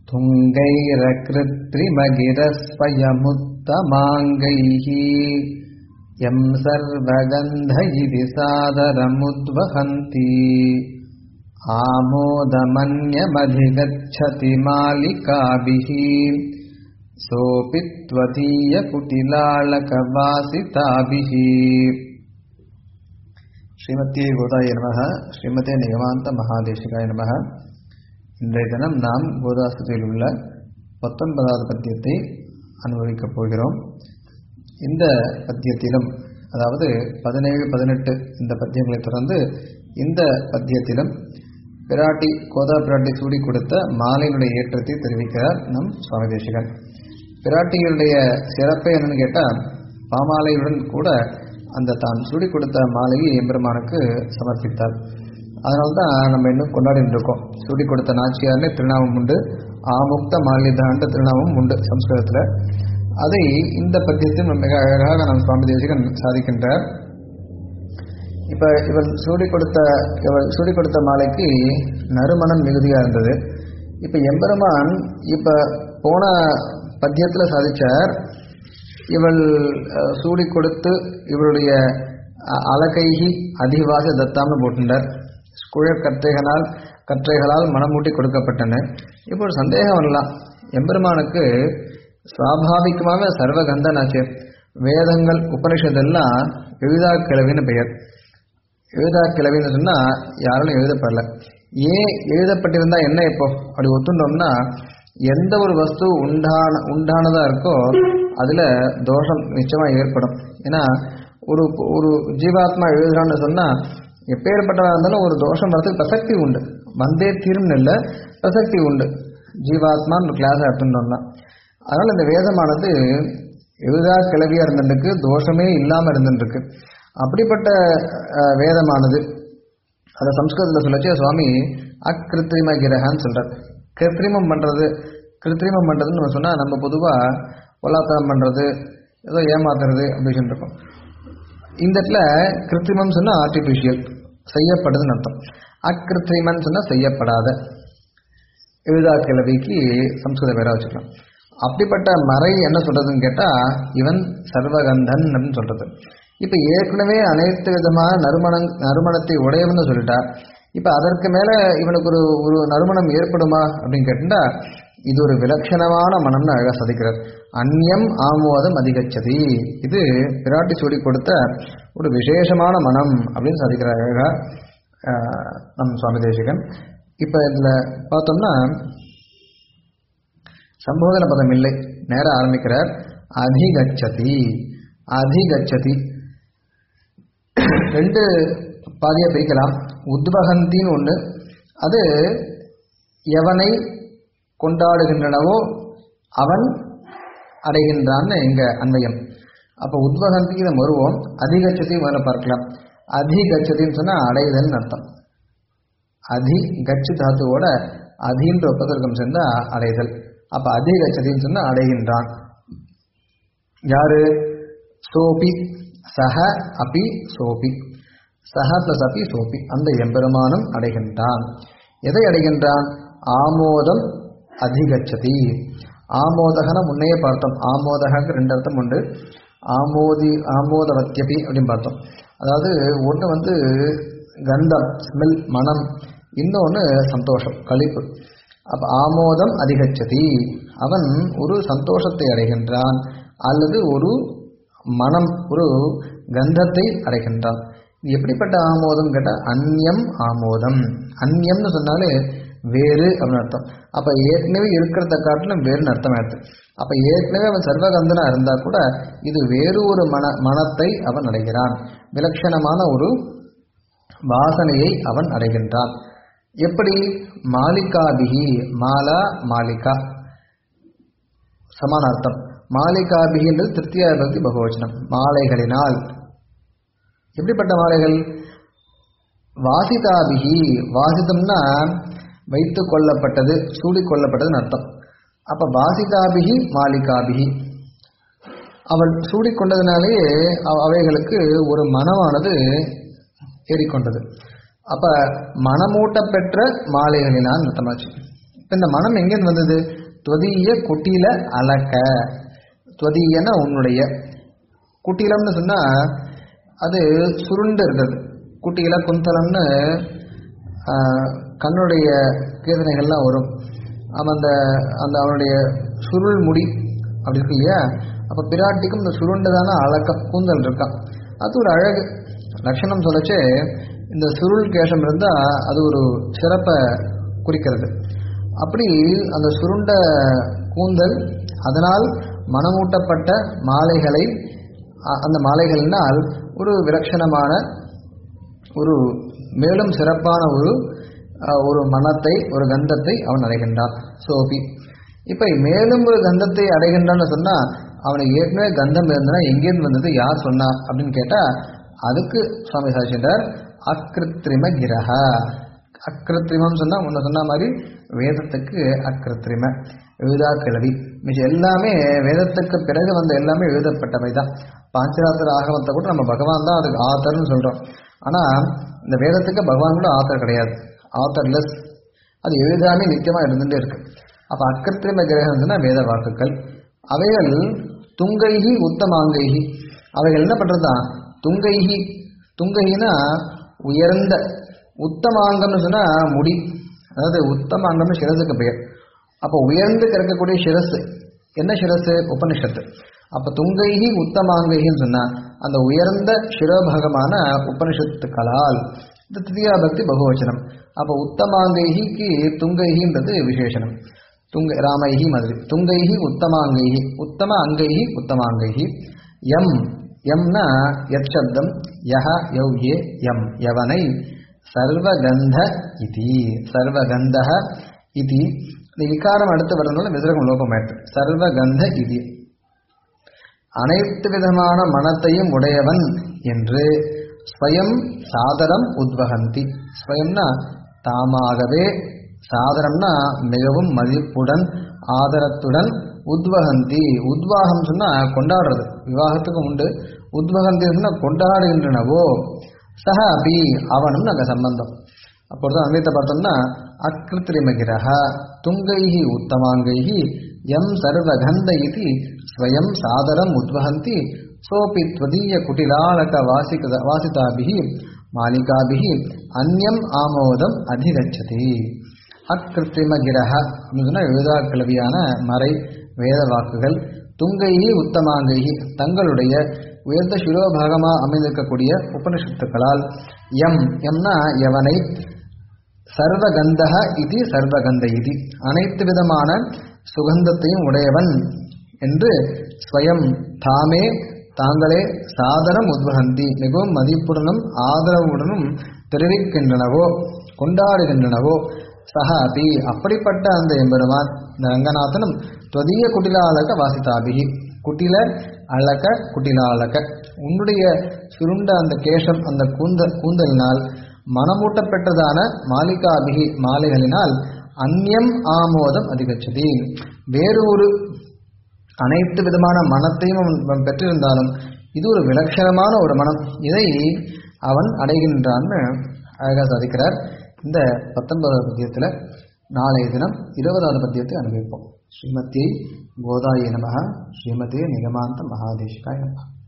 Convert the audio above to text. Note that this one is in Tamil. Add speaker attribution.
Speaker 1: तुङ्गैरकृत्रिमगिरस्वयमुत्तमाङ्गैः यं सर्वगन्ध इति सादरमुद्वहन्ति आमोदमन्यमधिगच्छति मालिकाभिः सोऽपि त्वदीयकुटिलाळकवासिताभिः ஸ்ரீமத்தியே கோதாய நமக ஸ்ரீமதே நிகமாந்த மகாதேசிகாய நமக இன்றைய தினம் நாம் கோதாசத்தில் உள்ள பத்தொன்பதாவது பத்தியத்தை அனுபவிக்கப் போகிறோம் இந்த பத்தியத்திலும் அதாவது பதினேழு பதினெட்டு இந்த பத்தியங்களை தொடர்ந்து இந்த பத்தியத்திலும் பிராட்டி கோதா பிராட்டி சூடி கொடுத்த மாலையினுடைய ஏற்றத்தை தெரிவிக்கிறார் நம் சுவாமி தேசிகன் பிராட்டிகளுடைய சிறப்பை என்னன்னு கேட்டால் பாமாலையுடன் கூட அந்த தான் சூடி கொடுத்த மாலையை எம்பெருமானுக்கு சமர்ப்பித்தார் அதனால தான் நம்ம இன்னும் கொண்டாடிட்டு இருக்கோம் சூடி கொடுத்த நாச்சியார்னு திருநாமம் உண்டு ஆமுக்த மாலிதாண்ட திருநாமம் உண்டு சம்ஸ்கிருதத்தில் அதை இந்த பத்தியத்தில் மிக அழகாக நம் சுவாமி தேசிகன் சாதிக்கின்றார் இப்போ இவள் சூடி கொடுத்த இவள் சூடி கொடுத்த மாலைக்கு நறுமணம் மிகுதியாக இருந்தது இப்போ எம்பெருமான் இப்போ போன பத்தியத்தில் சாதிச்சார் இவள் சூடி கொடுத்து இவருடைய அலகைகி அதிவாச தத்தாம்னு போட்டுட்டார் குழற் கற்றைகளால் கற்றைகளால் மனமூட்டி கொடுக்கப்பட்டன இப்போ ஒரு சந்தேகம் வரலாம் எம்பெருமானுக்கு சுவாபாவிகமாக சர்வகந்தனாச்சு வேதங்கள் உபனிஷதெல்லாம் எழுதா கிழவின்னு பெயர் எழுதா கிழவின்னு சொன்னால் யாராலும் எழுதப்படல ஏன் எழுதப்பட்டிருந்தா என்ன இப்போ அப்படி ஒத்துட்டோம்னா எந்த ஒரு வஸ்து உண்டான உண்டானதாக இருக்கோ அதில் தோஷம் நிச்சயமாக ஏற்படும் ஏன்னா ஒரு ஒரு ஜீவாத்மா எழுதுறான்னு சொன்னால் எப்பேற்பட்டதாக இருந்தாலும் ஒரு தோஷம் வரதுக்கு பிரசக்தி உண்டு வந்தே தீரும் இல்லை பிரசக்தி உண்டு ஜீவாத்மான்னு ஒரு கிளாஸ் எடுத்துட்டோம்னா அதனால் இந்த வேதமானது எழுதா கிளவியாக இருந்துருக்கு தோஷமே இல்லாமல் இருந்துருக்கு அப்படிப்பட்ட வேதமானது அதை சம்ஸ்கிருதத்தில் சொல்லச்சே சுவாமி அக்கிருத்திரிம கிரகான்னு சொல்கிறார் கிருத்திரிமம் பண்ணுறது கிருத்திரிமம் பண்ணுறதுன்னு நம்ம சொன்னால் நம்ம பொதுவாக பொல்லாத்தனம் பண்ணுறது ஏதோ ஏமாத்துறது அப்படின்னு இருக்கோம் இந்த இடத்துல கிருத்திரிமம் சொன்னால் ஆர்டிஃபிஷியல் செய்யப்படுதுன்னு அர்த்தம் அக்கிருத்திரிமன் சொன்னால் செய்யப்படாத எழுதா கிழவிக்கு சம்ஸ்கிருத பேராக வச்சுக்கலாம் அப்படிப்பட்ட மறை என்ன சொல்றதுன்னு கேட்டால் இவன் சர்வகந்தன் அப்படின்னு சொல்றது இப்போ ஏற்கனவே அனைத்து விதமான நறுமணம் நறுமணத்தை உடையவன்னு சொல்லிட்டா இப்போ அதற்கு மேலே இவனுக்கு ஒரு ஒரு நறுமணம் ஏற்படுமா அப்படின்னு கேட்டா இது ஒரு விலட்சணமான மனம்னு அழகாக சதிக்கிறார் அந்நியம் ஆமோதம் அதிகச்சதி இது பிராட்டி சூடி கொடுத்த ஒரு விசேஷமான மனம் அப்படின்னு சதிக்கிறார் அழகா நம் சுவாமி தேசிகன் இப்போ இதில் பார்த்தோம்னா சம்போதன பதம் இல்லை நேரம் ஆரம்பிக்கிறார் அதிகச்சதி அதிகச்சதி ரெண்டு பாதியை பிரிக்கலாம் உத்வகந்தின்னு ஒன்று அது எவனை கொண்டாடுகின்றனவோ அவன் அடைகின்றான்னு எங்க அன்வயம் அப்போ உத்வகந்திக்கு நம்ம வருவோம் அதிகச்சதி முதல்ல பார்க்கலாம் அதிகச்சதின்னு சொன்னால் அடைதல்னு அர்த்தம் அதி கச்சு தாத்துவோட அதின்ற ஒப்பதற்கம் சேர்ந்தா அடைதல் அப்போ அதிகச்சதின்னு சொன்னால் அடைகின்றான் யாரு சோபி சஹ அபி சோபி சஹ பிளஸ் அபி சோபி அந்த எம்பெருமானும் அடைகின்றான் எதை அடைகின்றான் ஆமோதம் அதிகச்சதி ஆமோதகன முன்னையே பார்த்தோம் ஆமோதகக்கு ரெண்டு அர்த்தம் உண்டு ஆமோதி ஆமோதவத்தியபி அப்படின்னு பார்த்தோம் அதாவது ஒன்று வந்து கந்தம் ஸ்மெல் மனம் இன்னொன்று சந்தோஷம் கழிப்பு அப்போ ஆமோதம் அதிகச்சதி அவன் ஒரு சந்தோஷத்தை அடைகின்றான் அல்லது ஒரு மனம் ஒரு கந்தத்தை அடைகின்றான் இது எப்படிப்பட்ட ஆமோதம் கேட்டால் அந்நியம் ஆமோதம் அந்நியம்னு சொன்னாலே வேறு அப்படின்னு அர்த்தம் அப்போ ஏற்கனவே இருக்கிறத காட்டிலும் வேறுனு அர்த்தம் ஆயிடுது அப்போ ஏற்கனவே அவன் சர்வகந்தனா இருந்தால் கூட இது வேறு ஒரு மன மனத்தை அவன் அடைகிறான் விலட்சணமான ஒரு வாசனையை அவன் அடைகின்றான் எப்படி மாலிகாபிகி மாலா மாலிகா சமான அர்த்தம் மாலிகாபிகின்றது திருப்தியா பக்தி பகவச்சனம் மாலைகளினால் எப்படிப்பட்ட மாலைகள் வாசிதாபிகி வாசித்தம்னா வைத்து கொள்ளப்பட்டது சூடி கொள்ளப்பட்டதுன்னு அர்த்தம் அப்ப வாசிதாபிகி மாலிகாபிகி அவள் சூடிக்கொண்டதுனாலேயே அவ- அவைகளுக்கு ஒரு மனமானது ஏறிக்கொண்டது அப்ப மனமூட்ட பெற்ற மாலைகளினால் அர்த்தமாச்சு இப்ப இந்த மனம் எங்கேருந்து வந்தது துவதீய குட்டில அலக்க துவதீயன உன்னுடைய குட்டிலம்னு சொன்னா அது சுருண்டு இருக்கிறது குட்டியில குந்தலம்னு ஆஹ், கண்ணுடைய கேதனைகள்லாம் வரும் அவன் அந்த அந்த அவனுடைய சுருள் முடி அப்படி இருக்கு இல்லையா அப்ப பிராட்டிக்கும் இந்த சுருண்டதான அழக்கம் கூந்தல் இருக்கான் அது ஒரு அழகு லட்சணம் சொல்லச்சே இந்த சுருள் கேசம் இருந்தா அது ஒரு சிறப்பை குறிக்கிறது அப்படி அந்த சுருண்ட கூந்தல் அதனால் மனமூட்டப்பட்ட மாலைகளை அ- அந்த மாலைகளினால் ஒரு விலட்சணமான ஒரு மேலும் சிறப்பான ஒரு அஹ், ஒரு மனத்தை ஒரு கந்தத்தை அவன் அடைகின்றான் சோபி இப்ப மேலும் ஒரு கந்தத்தை அடைகின்றான்னு சொன்னா அவனுக்கு ஏற்கனவே கந்தம் இருந்தனா எங்கேருந்து வந்தது யார் சொன்னா அப்படின்னு கேட்டா அதுக்கு சுவாமி சாட்சின்றார் அக்கிருத்திரிம கிரக அக்கிருத்திரிமம் சொன்னா முன்ன சொன்ன மாதிரி வேதத்துக்கு அக்கிருத்திரிம எழுதா கிழவி மிச்சம் எல்லாமே வேதத்துக்கு பிறகு வந்த எல்லாமே எழுதப்பட்டவை தான் பாஞ்சராத்திர ஆகமத்தை கூட நம்ம பகவான் தான் அதுக்கு ஆத்தர்னு சொல்றோம் ஆனா இந்த வேதத்துக்கு பகவான் கூட ஆத்தர் கிடையாது ஆத்தர்லெஸ் அது எழுதாமே நித்தியமா இருந்துட்டே இருக்கு அப்ப அக்கிருத்திரிம கிரகம்னா வேத வாக்குகள் அவைகள் துங்கைகி உத்தமாங்கைகி அவைகள் என்ன பண்றதா துங்கைகி துங்கைனா உயர்ந்த உத்தமாங்கம்னு சொன்னா முடி அதாவது உத்தமாங்கம்னு சிரசுக்கு பெயர் அப்போ உயர்ந்து கிடக்கக்கூடிய சிரசு என்ன சிரசு உபனிஷத்து அப்ப துங்கைகி உத்தமாங்கைகின்னு சொன்னா அந்த உயர்ந்த சிரோபாகமான உபனிஷத்துக்களால் இந்த திதியா பக்தி பகுவச்சனம் அப்ப உத்தமாங்கைகிக்கு துங்கைகின்றது விசேஷனம் துங்க ராமைகி மாதிரி துங்கைகி உத்தமாங்கைகி உத்தம அங்கைகி உத்தமாங்கைகி எம் எம்னா யத் சப்தம் யஹ யௌ ஏ எம் யவனை சர்வகந்த இதி சர்வகந்தஹ இதி இந்த இக்காரம் அடுத்து வரதுனால விசரகம் லோபமாயிற்று சர்வகந்த இதி அனைத்து விதமான மனத்தையும் உடையவன் என்று ஸ்வயம் சாதரம் உத்வகந்தி ஸ்வயம்னா தாமாகவே சாதரம்னா மிகவும் மதிப்புடன் ஆதரத்துடன் உத்வகந்தி உத்வாகம் சொன்னா கொண்டாடுறது விவாகத்துக்கும் உண்டு உத்வகந்தி சொன்னா கொண்டாடுகின்றனவோ சஹ அபி அவனும் அங்க சம்பந்தம் அப்பொழுது அன்வைத்த பார்த்தோம்னா அக்கிருத்திரிமகிரக துங்கைஹி உத்தமாங்கைஹி எம் சர்வகந்த இது ஸ்வயம் சாதரம் உத்வகந்தி சோபி त्वदीय குட்டிலாலக வாசிக வாசிதாபிஹி மாலிகாபிஹி அந்யம் ஆமோதம் அதிகச்சதி அக்கிருத்திமகிரக அப்படின்னா எழுதா கிளவியான மறை வேத வாக்குகள் துங்கைஹி உத்தமாங்கைஹி தங்களுடைய உயர்ந்த சிரோபாகமா அமைந்திருக்கக்கூடிய உபனிஷத்துக்களால் எம் எம்னா எவனை சர்வகந்தக இது சர்வகந்த இது அனைத்து விதமான சுகந்தத்தையும் உடையவன் என்று ஸ்வயம் தாமே தாங்களே சாதனம் உத்வகந்தி மிகவும் மதிப்புடனும் ஆதரவுடனும் தெரிவிக்கின்றனவோ கொண்டாடுகின்றனவோ சஹ அபி அப்படிப்பட்ட அந்த எம்பெருமான் இந்த ரங்கநாதனும் தொதிய குட்டிலாலக வாசிதாபிகி குட்டில அழக குட்டிலாலக உன்னுடைய சுருண்ட அந்த கேசம் அந்த கூந்த கூந்தலினால் மனமூட்டப்பெற்றதான மாலிகாபிகி மாலைகளினால் அந்நியம் ஆமோதம் அதிகச்சதி வேறு ஒரு அனைத்து விதமான மனத்தையும் அவன் பெற்றிருந்தாலும் இது ஒரு விலட்சணமான ஒரு மனம் இதை அவன் அடைகின்றான்னு அழகாக சாதிக்கிறார் இந்த பத்தொன்பதாவது பத்தியத்தில் நாளைய தினம் இருபதாவது பத்தியத்தை அனுபவிப்போம் ஸ்ரீமதி கோதாய நமக ஸ்ரீமதே நிகமாந்த மகாதேஷிகாய நமக